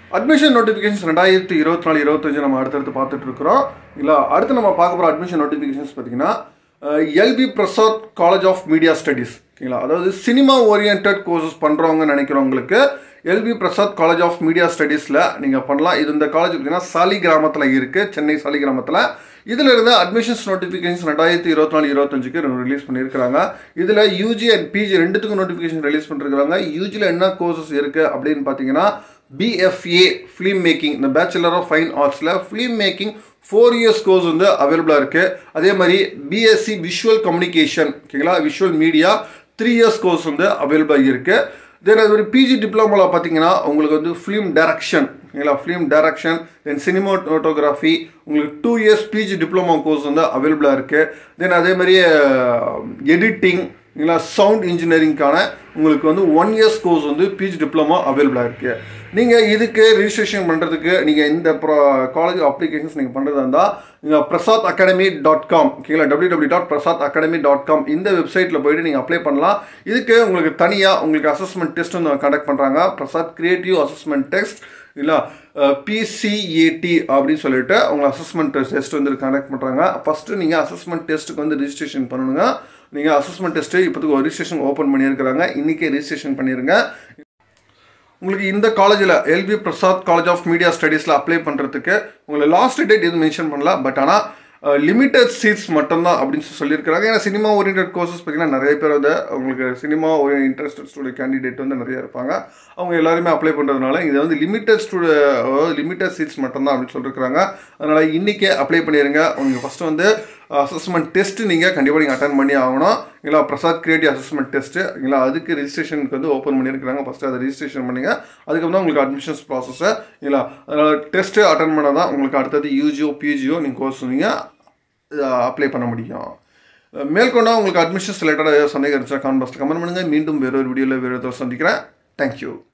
admission notifications ரெண்டாயிரத்தி இருபத்தி நாலு இருபத்தஞ்சு நம்ம அடுத்தடுத்து பார்த்துட்டு இருக்கிறோம் இல்லை அடுத்து நம்ம பார்க்க போகிற அட்மிஷன் நோட்டிஃபிகேஷன்ஸ் பார்த்தீங்கன்னா L P Prasad college of media studies ஓகேங்களா அதாவது சினிமா ஓரியன்ட் கோர்சஸ் பண்ணுறவங்க நினைக்கிறவங்களுக்கு L P Prasad college of media ஸ்டடீஸில் நீங்கள் பண்ணலாம் இது இந்த காலேஜ் பார்த்தீங்கன்னா சாலி கிராமத்தில் இருக்குது சென்னை சாலி கிராமத்தில் இதில் இருந்த அட்மிஷன்ஸ் நோட்டிஃபிகேஷன் ரெண்டாயிரத்தி இருபத்தி நாலு இருபத்தஞ்சுக்கு ரிலீஸ் பண்ணியிருக்கிறாங்க இதில் யூஜி அண்ட் பிஜி ரெண்டுத்துக்கும் நோட்டிஃபிகேஷன் ரிலீஸ் பண்ணிருக்காங்க யூஜியில் என்ன கோர்சஸ் இருக்குது அப்படின்னு பார்த்தீங்கன்னா பிஎஃப்ஏ ஃபிலிம் மேக்கிங் இந்த பேச்சுலர் ஆஃப் ஃபைன் ஆர்ட்ஸில் film making four years course வந்து அவைலபிளாக இருக்குது அதே மாதிரி பிஎஸ்சி விஷுவல் கம்யூனிகேஷன் ஓகேங்களா visual media three years course வந்து அவைலபிளாக இருக்குது தென் அது ஒரு பிஜி டிப்ளமோவில் பார்த்தீங்கன்னா உங்களுக்கு வந்து ஃபிலிம் டைரக்ஷன் ஓகேங்களா ஃபிலிம் டைரக்ஷன் தென் சினிமாட்டோகிராஃபி உங்களுக்கு two years PG diploma course வந்து அவைலபிளாக இருக்குது தென் அதே மாதிரி எடிட்டிங் இல்லைங்களா சவுண்ட் இன்ஜினியரிங்க்கான உங்களுக்கு வந்து ஒன் இயர்ஸ் கோர்ஸ் வந்து பிஜி டிப்ளமோ அவைலபிளாக இருக்குது நீங்கள் இதுக்கு ரிஜிஸ்ட்ரேஷன் பண்ணுறதுக்கு நீங்கள் இந்த ப்ரோ காலேஜ் அப்ளிகேஷன்ஸ் நீங்கள் பண்ணுறதா இருந்தால் நீங்கள் பிரசாத் அகாடமி டாட் காம் ஓகேங்களா W W dot Prasad academy dot com இந்த வெப்சைட்டில் போயிட்டு நீங்கள் அப்ளை பண்ணலாம் இதுக்கு உங்களுக்கு தனியாக உங்களுக்கு அசஸ்மெண்ட் டெஸ்ட் வந்து கண்டக்ட் பண்ணுறாங்க பிரசாத் கிரியேட்டிவ் அசஸ்மெண்ட் டெஸ்ட் இல்லை பிசிஏடி அப்படின்னு சொல்லிட்டு அவங்க அசஸ்மெண்ட் டெஸ்ட் வந்து கண்டக்ட் பண்ணுறாங்க ஃபஸ்ட்டு நீங்கள் அசஸ்மெண்ட் டெஸ்ட்டுக்கு வந்து ரிஜிஸ்ட்ரேஷன் பண்ணணுங்க நீங்கள் அசஸ்மெண்ட் டெஸ்ட்டு இப்போதுக்கு ஒரு ரிஜிஸ்ட்ரேஷன் ஓப்பன் பண்ணியிருக்கிறாங்க இன்றைக்கே ரிஜிஸ்ட்ரேஷன் பண்ணிடுங்க உங்களுக்கு இந்த காலேஜில் LV Prasad college of media ஸ்டடீஸில் அப்ளை பண்ணுறதுக்கு உங்களை லாஸ்ட் டேட் எதுவும் மென்ஷன் பண்ணல பட் ஆனால் லிமிட்டட் சீட்ஸ் மட்டும்தான் அப்படின்னு சொல்லி சொல்லியிருக்கிறாங்க ஏன்னா சினிமா ஓரியன்ட் கோர்சஸ் பார்த்தீங்கன்னா நிறைய பேர் வந்து உங்களுக்கு cinema orient interested student candidate வந்து நிறைய இருப்பாங்க அவங்க எல்லாருமே அப்ளை பண்ணுறதுனால இது வந்து லிமிட்டட் ஸ்டூ அதாவது லிமிட்டட் சீட்ஸ் மட்டும்தான் அப்படின்னு சொல்லியிருக்கிறாங்க அதனால் இன்றைக்கே அப்ளை பண்ணிடுங்க உங்களுக்கு ஃபஸ்ட்டு வந்து அசஸ்மெண்ட் டெஸ்ட்டு நீங்கள் கண்டிப்பாக நீங்கள் அட்டன் பண்ணி ஆகணும் இல்லை பிரசாத் கிரியேட்டிவ் அசஸ்மெண்ட் டெஸ்ட்டு இல்லை அதுக்கு ரிஜிஸ்ட்ரேஷனுக்கு வந்து ஓப்பன் பண்ணியிருக்கிறாங்க ஃபஸ்ட்டு அதை ரிஜிஸ்ட்ரேஷன் பண்ணுங்கள் அதுக்கப்புறம் உங்களுக்கு அட்மிஷன்ஸ் ப்ராசஸ்ஸை இல்லை அதனால் டெஸ்ட்டு அட்டன் பண்ணால் தான் உங்களுக்கு அடுத்தது யூஜியோ பிஜியோ நீங்கள் கோர்ஸ் நீங்கள் அப்ளை பண்ண முடியும் மேற்கொண்டா உங்களுக்கு அட்மிஷன்ஸ் ரிலேட்டடாக ஏதாவது சந்தேகம் இருந்துச்சா கான்பாஸ்ட் கமெண்ட் பண்ணுங்கள் மீண்டும் வேறொரு வீடியோவில் வேறு ஏதாவது சந்திக்கிறேன் தேங்க்யூ